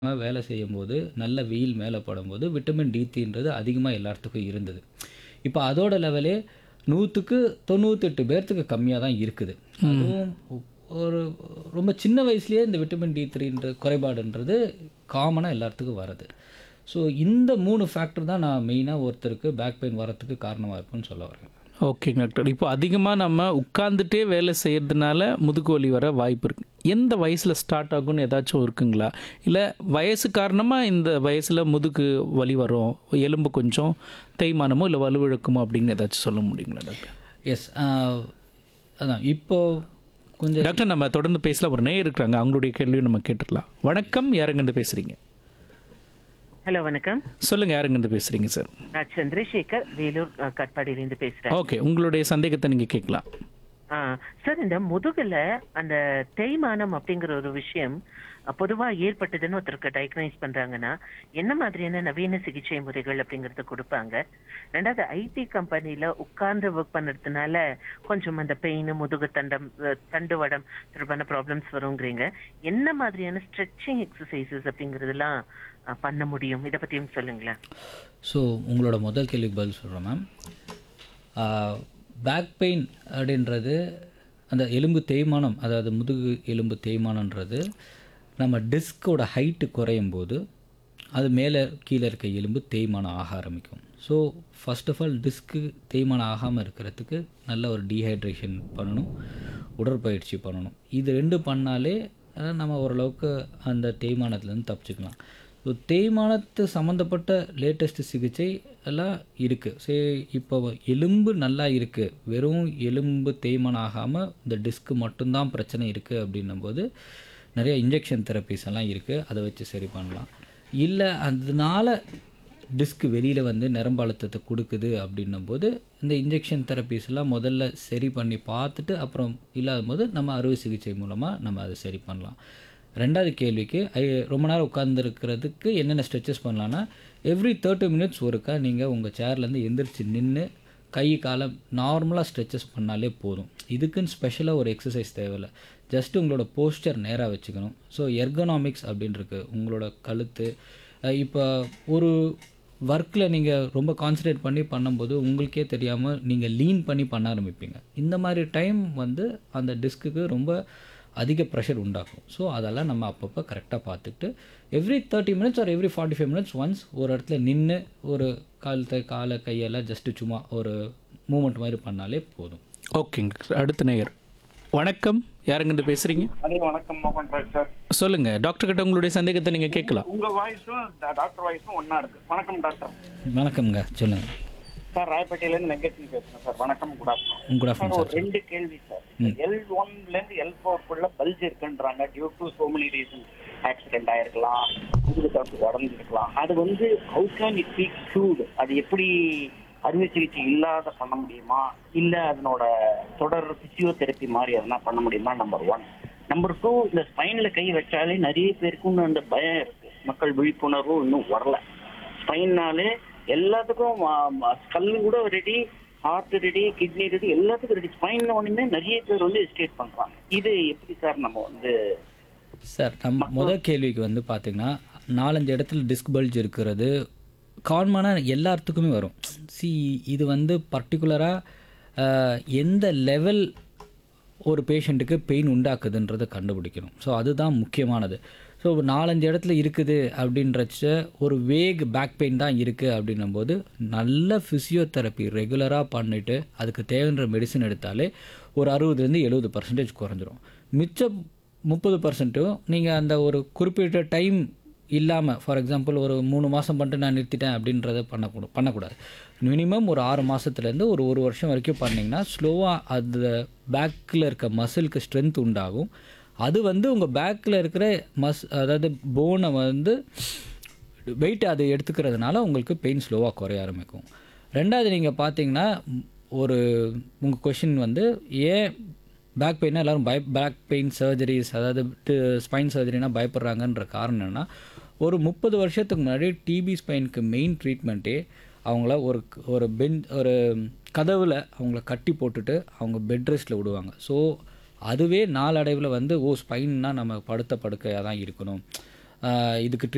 வேலை செய்யும்போது, நல்ல வெயில் மேல படும்போது, விட்டமின் டி3ன்றது அதிகமா எல்லாத்துக்கும் இருந்தது. இப்ப அதோட லெவலே 100க்கு 98 பேர்த்துக்கு கம்மியா தான் இருக்குது. அதுவும் ஒரு ரொம்ப சின்ன வயசுலயே இந்த விட்டமின் டி3ன்ற குறைபாடுன்றது காமனா எல்லாத்துக்கும் வருது. ஸோ இந்த 3 ஃபேக்டர் தான் நான் மெயினா ஒருத்தருக்கு பேக் பெயின் வரத்துக்கு காரணமா இருக்குன்னு சொல்ல வரேன். ஓகேங்க டாக்டர். இப்போ அதிகமா நம்ம உட்கார்ந்துட்டே வேலை செய்யறதுனால முதுகு வலி வர வாய்ப்பு இருக்கு. எந்த வயசுல ஸ்டார்ட் ஆகும்னு ஏதாச்சும் இருக்குங்களா? இல்ல வயசு காரணமா இந்த வயசுல முதுகு வலி வரும், எலும்பு கொஞ்சம் தேய்மானமோ இல்ல வலுவிழக்குமோ அப்படின்னு ஏதாச்சும் சொல்ல முடியுங்களா டாக்டர்? எஸ். அ அதான் இப்போ கொஞ்சம் டாக்டர் நம்ம தொடர்ந்து பேசலாம். ஒரு நேயர் இருக்கிறாங்க. அவங்களுடைய கேள்வியும் நம்ம கேட்டுடலாம். வணக்கம் யாருங்கிருந்து பேசுறீங்க? ஹலோ வணக்கம் சொல்லுங்க யாருங்கிருந்து பேசுறீங்க சார்? நான் சந்திரசேகர் வேலூர் அஹ், கட்பாடியிலேருந்து பேசுறேன் ஓகே உங்களுடைய சந்தேகத்தை நீங்க கேட்கலாம். ஆ, சார் இந்த முதுகுல அந்த தேய்மானம் அப்படிங்கிற ஒரு விஷயம் அஹ், பொதுவா ஏற்பட்டதுன்னு ஒருத்தருக்கு டயக்னைஸ் பண்றாங்கன்னா என்ன மாதிரியான நவீன சிகிச்சை முறைகள் அப்படிங்கறத கொடுப்பாங்க ரெண்டாவது ஐடி கம்பெனில உட்கார்ந்து ஒர்க் பண்ணுறதுனால கொஞ்சம் அந்த பெயின் முதுகு தண்டம் அஹ், தண்டுவடம் தொடர்பான ப்ராப்ளம்ஸ் வருங்கிறீங்க என்ன மாதிரியான ஸ்ட்ரெச்சிங் எக்ஸசைசஸ் அப்படிங்கறதெல்லாம் அஹ், பண்ண முடியும் இதை பத்தியும் சொல்லுங்களேன் ஸோ உங்களோட முதல் கேள்விக்கு பதில் சொல்கிறேன் மேம் பேக் பெயின் அப்படின்றது அந்த எலும்பு தேய்மானம் அதாவது முதுகு எலும்பு தேய்மானன்றது நம்ம டிஸ்கோட ஹைட்டு குறையும் போது அது மேலே கீழே இருக்க எலும்பு தேய்மானம் ஆக ஆரம்பிக்கும் ஸோ ஃபர்ஸ்ட் ஆஃப் ஆல் டிஸ்க்கு தேய்மானம் ஆகாமல் இருக்கிறதுக்கு நல்ல ஒரு டீஹைட்ரேஷன் பண்ணணும் உடற்பயிற்சி பண்ணணும் இது ரெண்டு பண்ணாலே அஹ், நம்ம ஓரளவுக்கு அந்த தேய்மானத்துலேருந்து தப்பிச்சுக்கலாம் ஸோ தேய்மானத்து சம்மந்தப்பட்ட லேட்டஸ்ட் சிகிச்சை எல்லாம் இருக்குது சரி இப்போ எலும்பு நல்லா இருக்குது வெறும் எலும்பு தேய்மானம் ஆகாமல் இந்த டிஸ்க்கு மட்டும்தான் பிரச்சனை இருக்குது அப்படின்னும்போது நிறைய இன்ஜெக்ஷன் தெரப்பிஸ் எல்லாம் இருக்குது அதை வச்சு சரி பண்ணலாம் இல்லை அதனால டிஸ்க் வெளியில் வந்து நரம்பு அழுத்தத்தை கொடுக்குது அப்படின்னும் போது இந்த இன்ஜெக்ஷன் தெரப்பிஸ் எல்லாம் முதல்ல சரி பண்ணி பார்த்துட்டு அப்புறம் இல்லாத போது நம்ம அறுவை சிகிச்சை மூலமாக நம்ம அதை சரி பண்ணலாம் ரெண்டாவது கேள்விக்கு ஐ ரொம்ப நேரம் உட்காந்துருக்கிறதுக்கு என்னென்ன ஸ்ட்ரெச்சஸ் பண்ணலான்னா எவ்ரி தேர்ட்டி மினிட்ஸ் ஒருக்கா நீங்கள் உங்கள் சேர்லேருந்து எந்திரிச்சு நின்று கை காலை நார்மலாக ஸ்ட்ரெச்சஸ் பண்ணாலே போதும் இதுக்குன்னு ஸ்பெஷலாக ஒரு எக்ஸசைஸ் தேவையில்லை ஜஸ்ட் உங்களோட போஸ்டர் நேராக வச்சுக்கணும் ஸோ எர்கனாமிக்ஸ் அப்படின்னு இருக்கு உங்களோட கழுத்து அஹ் இப்போ ஒரு ஒர்க்கில் நீங்கள் ரொம்ப கான்சன்ட்ரேட் பண்ணி பண்ணும்போது உங்களுக்கே தெரியாமல் நீங்கள் லீன் பண்ணி பண்ண ஆரம்பிப்பீங்க இந்த மாதிரி டைம் வந்து அந்த டிஸ்க்குக்கு ரொம்ப அதிக ப்ரெஷர் உண்டாகும் ஸோ அதெல்லாம் நம்ம அப்பப்போ கரெக்டாக பார்த்துக்கிட்டு every thirty minutes or every forty five minutes once ஒரு இடத்துல நின்று ஒரு காலத்தை காலை கையெல்லாம் ஜஸ்ட்டு சும்மா ஒரு மூமெண்ட் மாதிரி பண்ணாலே போதும் ஓகேங்க அடுத்த நேயர். வணக்கம் யாருங்கிருந்து பேசுறீங்க? அதே வணக்கம் மோகன் ராஜ் சார் சொல்லுங்க டாக்டர் கிட்ட உங்களுடைய சந்தேகத்தை நீங்க கேட்கலாம். உங்க வாய்ஸும் டாக்டர் வாய்ஸும் ஒண்ணா இருக்கு வணக்கம் டாக்டர் வணக்கம்ங்க சொல்லுங்கள் சார் ராயப்பேட்டையில இருந்து வெங்கட்சி பேசுறேன் சார் வணக்கம் good afternoon good sir afternoon ஒரு சார் ரெண்டு கேள்வி சார் எல் ஒன்ல இருந்து எல் ஃபோர் குள்ள பல்ஜ் இருக்குன்றாங்க due to so many reason accident ஆயிருக்கலாம் முதுகு தடுப்பு உடஞ்சிருக்கலாம் அது வந்து how can it be cured அது எப்படி அறுவை சிகிச்சை இல்லாத பண்ண முடியுமா இல்ல அதனோட தொடர் பிசியோதெரப்பி மாதிரி எதனா பண்ண முடியுமா நம்பர் ஒன் நம்பர் டூ இந்த ஸ்பைன்ல கை வச்சாலே நிறைய பேருக்கு இன்னும் அந்த பயம் இருக்கு மக்கள் விழிப்புணர்வும் இன்னும் வரல ஸ்பைன்னாலே எல்லாத்துக்கும் ஸ்கல் கூட ready heart ready kidney ready எல்லாத்துக்கும் ரெடி ஸ்பைன் ஒண்ணுமே நிறைய பேர் வந்து எஸ்டேட் பண்றாங்க இது எப்படி சார் நம்ம வந்து சார் நம்ம முதல் கேள்விக்கு வந்து பார்த்தீங்கன்னா நாலஞ்சு இடத்துல டிஸ்க் பல்ஜ் இருக்கிறது காமனாக எல்லாத்துக்குமே வரும் சி இது வந்து பர்டிகுலராக எந்த லெவல் ஒரு பேஷண்ட்டுக்கு பெயின் உண்டாக்குதுன்றதை கண்டுபிடிக்கணும் ஸோ அதுதான் முக்கியமானது ஸோ நாலஞ்சு இடத்துல இருக்குது அப்படின்றச்ச ஒரு வேக் பேக் பெயின் தான் இருக்குது அப்படின்னும் போது நல்ல ஃபிசியோதெரப்பி ரெகுலராக பண்ணிவிட்டு அதுக்கு தேவைன்ற மெடிசன் எடுத்தாலே ஒரு அறுபதுலேருந்து எழுபது பர்சன்டேஜ் குறைஞ்சிரும் மிச்சம் முப்பது பர்சன்ட்டும் நீங்கள் அந்த ஒரு குறிப்பிட்ட டைம் இல்லாமல் ஃபார் எக்ஸாம்பிள் ஒரு மூணு மாதம் பண்ணிட்டு நான் நிறுத்திட்டேன் அப்படின்றத பண்ணக்கூட பண்ணக்கூடாது மினிமம் ஒரு ஆறு மாதத்துலேருந்து ஒரு ஒரு வருஷம் வரைக்கும் பண்ணிங்கன்னா ஸ்லோவாக அது பேக்கில் இருக்க மசிலுக்கு ஸ்ட்ரென்த் உண்டாகும் அது வந்து உங்கள் பேக்கில் இருக்கிற மஸ் அதாவது போனை வந்து வெயிட் அது எடுத்துக்கிறதுனால உங்களுக்கு பெயின் ஸ்லோவாக குறைய ஆரம்பிக்கும் ரெண்டாவது நீங்கள் பார்த்தீங்கன்னா ம், ஒரு உங்கள் கொஷின் வந்து ஏன் பேக் பெயினா எல்லாரும் பய பேக் பெயின் சர்ஜரிஸ் அதாவது ஸ்பைன் சர்ஜரினா பயப்படுறாங்கன்ற காரணம் என்னன்னா ஒரு முப்பது வருஷத்துக்கு முன்னாடி டிபி ஸ்பைனுக்கு மெயின் ட்ரீட்மெண்ட்டே அவங்கள ஒரு ஒரு பென் ஒரு கதவில் அவங்கள கட்டி போட்டுட்டு அவங்க பெட் ரெஸ்ட்டில் விடுவாங்க ஸோ அதுவே நாளடைவில் வந்து ஓ ஸ்பைன்னா நம்ம படுத்த படுக்கையாக தான் இருக்கணும் ஆஹ் இதுக்கு